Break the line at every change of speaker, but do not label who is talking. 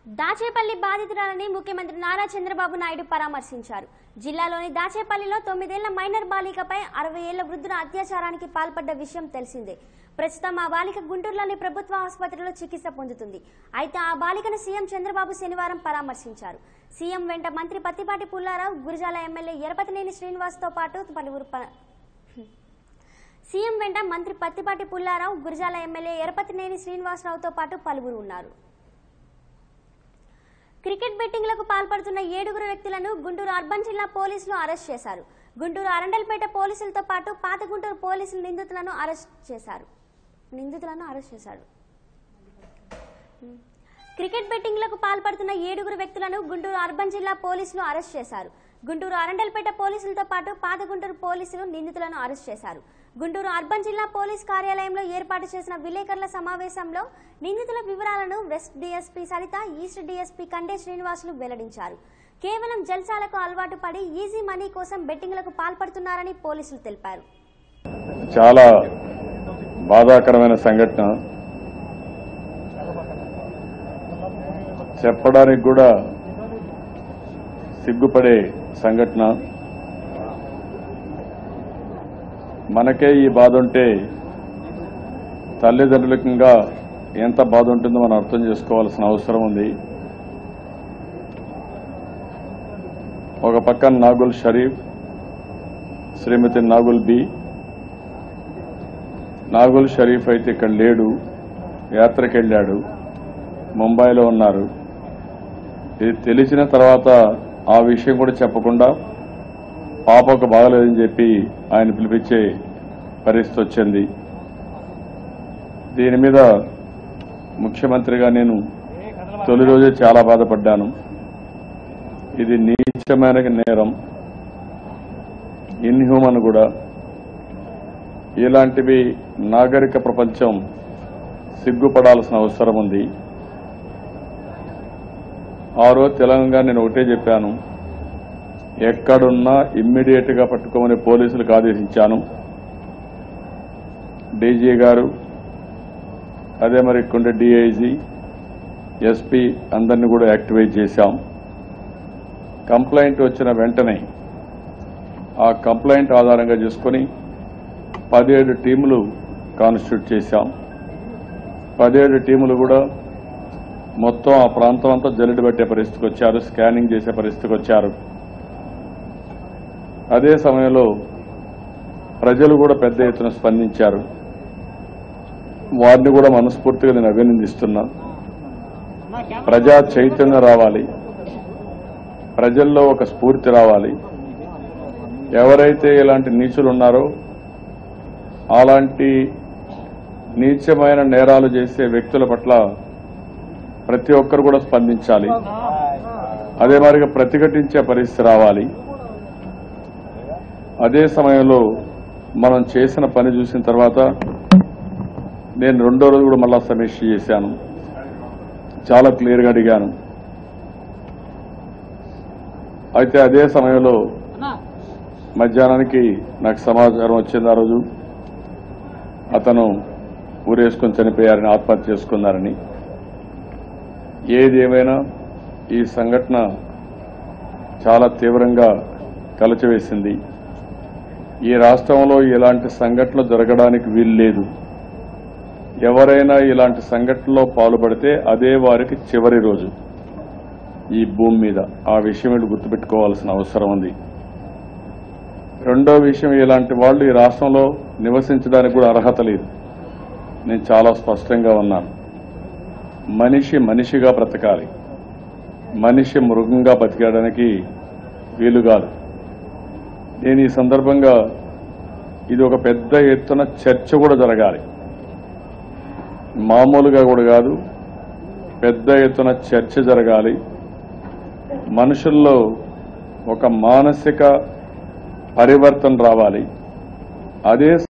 దాచేపల్లి బాధితురాలని ముఖ్యమంత్రి నారా చంద్రబాబు నాయుడు పరామర్శించారు జిల్లాలోని దాచేపల్లిలో తొమ్మిదేళ్ల మైనర్ బాలికపై అరవై ఏళ్ల వృద్ధుల అత్యాచారానికి పాల్పడ్డ విషయం తెలిసిందే ప్రస్తుతం ఆ బాలిక గుంటూరులోని ప్రభుత్వ ఆసుపత్రిలో చికిత్స పొందుతుంది అయితే ఆ బాలికను సీఎం చంద్రబాబు శనివారం పరామర్శించారు సీఎం వెంట మంత్రి పత్తిపాటి పుల్లారావు గురిజాల ఎమ్మెల్యే ఎరపతినేని శ్రీనివాస్తో పాటు పలువురు ప- సీఎం వెంట మంత్రి పత్తిపాటి పుల్లారావు గురిజాల ఎమ్మెల్యే ఎరపతినేని శ్రీనివాసరావుతో పాటు పలువురు ఉన్నారు క్రికెట్ బెట్టింగ్లకు పాల్పడుతున్న ఏడుగురు వ్యక్తులను గుంటూరు అర్బన్ జిల్లా పోలీసులు అరెస్ట్ చేశారు గుంటూరు అరండల్పేట పోలీసులతో పాటు పాత గుంటూరు పోలీసులు నిందితులను అరెస్ట్ చేశారు నిందితులను అరెస్ట్ చేశారు క్రికెట్ బెట్టింగ్లకు పాల్పడుతున్న ఏడుగురు వ్యక్తులను గుంటూరు అర్బన్ జిల్లా పోలీసులు అరెస్ట్ చేశారు గుంటూరు అరండల్పేట పోలీసులతో పాటు పాత గుంటూరు పోలీసులు నిందితులను అరెస్ట్ చేశారు గుంటూరు అర్బన్ జిల్లా పోలీస్ కార్యాలయంలో ఏర్పాటు చేసిన విలేకరుల సమావేశంలో నిందితుల వివరాలను west DSP Saritha east DSP Kande Srinivasulu వెల్లడించారు కేవలం జల్సాలకు అలవాటు పడి ఈజీ మనీ కోసం బెట్టింగ్లకు పాల్పడుతున్నారని పోలీసులు తెలిపారు
చాలా బాధాకరమైన సంఘటన చెప్పడానికి కూడా సిగ్గుపడే సంఘటన మనకే ఈ బాధ ఉంటే తల్లిదండ్రులకంగా ఎంత బాధ ఉంటుందో మనం అర్థం చేసుకోవాల్సిన అవసరం ఉంది ఒక పక్కన నాగుల్ షరీఫ్ శ్రీమతి నాగుల్ బి నాగుల్ షరీఫ్ అయితే ఇక్కడ లేడు యాత్రకు వెళ్ళాడు ముంబైలో ఉన్నారు ఇది తెలిసిన తర్వాత ఆ విషయం కూడా చెప్పకుండా పాపకు బాగలేదని చెప్పి ఆయన పిలిపించే పరిస్థితి వచ్చింది దీని మీద ముఖ్యమంత్రిగా నేను తొలి రోజే చాలా బాధపడ్డాను ఇది నీచమైన నేరం ఇన్హ్యూమన్ కూడా ఇలాంటివి నాగరిక ప్రపంచం సిగ్గుపడాల్సిన అవసరం ఉంది ఆ రోజు తెలంగాణ నేను ఒకటే చెప్పాను ఎక్కడున్నా ఇమ్మీడియట్ గా పట్టుకోమని పోలీసులకు ఆదేశించాను డీజీ గారు అదే మరి కొండ డిఐజీ ఎస్పీ అందరినీ కూడా యాక్టివేట్ చేశాం కంప్లైంట్ వచ్చిన వెంటనే ఆ కంప్లైంట్ ఆధారంగా చేసుకొని పదిహేడు టీములు కాన్స్టిట్యూట్ చేశాం పదిహేడు టీములు కూడా మొత్తం ఆ ప్రాంతం అంతా జల్లెడ పెట్టే పరిస్థితికి వచ్చారు స్కానింగ్ చేసే పరిస్థితికి వచ్చారు అదే సమయంలో ప్రజలు కూడా పెద్ద ఎత్తున స్పందించారు వారిని కూడా మనస్ఫూర్తిగా నేను అభినందిస్తున్నా ప్రజా చైతన్యం రావాలి ప్రజల్లో ఒక స్ఫూర్తి రావాలి ఎవరైతే ఇలాంటి నీచులు ఉన్నారో అలాంటి నీచమైన నేరాలు చేసే వ్యక్తుల పట్ల ప్రతి ఒక్కరు కూడా స్పందించాలి అదే మరిగా ప్రతిఘటించే పరిస్థితి రావాలి అదే సమయంలో మనం చేసిన పని చూసిన తర్వాత నేను రెండో రోజు కూడా మళ్ళా సమీక్ష చేశాను చాలా క్లియర్గా అడిగాను అయితే అదే సమయంలో మధ్యాహ్నానికి నాకు సమాచారం వచ్చింది ఆ రోజు అతను ఊరేసుకొని చనిపోయారని ఆత్మహత్య చేసుకున్నారని ఏది ఏమైనా ఈ సంఘటన చాలా తీవ్రంగా కలచివేసింది ఈ రాష్ట్రంలో ఇలాంటి సంఘటనలు జరగడానికి వీలు లేదు ఎవరైనా ఇలాంటి సంఘటనలో పాల్పడితే అదే వారికి చివరి రోజు ఈ భూమి మీద ఆ విషయం వీళ్ళు గుర్తుపెట్టుకోవాల్సిన అవసరం ఉంది రెండో విషయం ఇలాంటి వాళ్ళు ఈ రాష్ట్రంలో నివసించడానికి కూడా అర్హత లేదు నేను చాలా స్పష్టంగా ఉన్నాను మనిషి మనిషిగా బ్రతకాలి మనిషి మృగంగా బతికేయడానికి వీలు కాదు నేను ఈ సందర్భంగా ఇది ఒక పెద్ద ఎత్తున చర్చ కూడా జరగాలి మామూలుగా కూడా కాదు పెద్ద ఎత్తున చర్చ జరగాలి మనుషుల్లో ఒక మానసిక పరివర్తన రావాలి అదే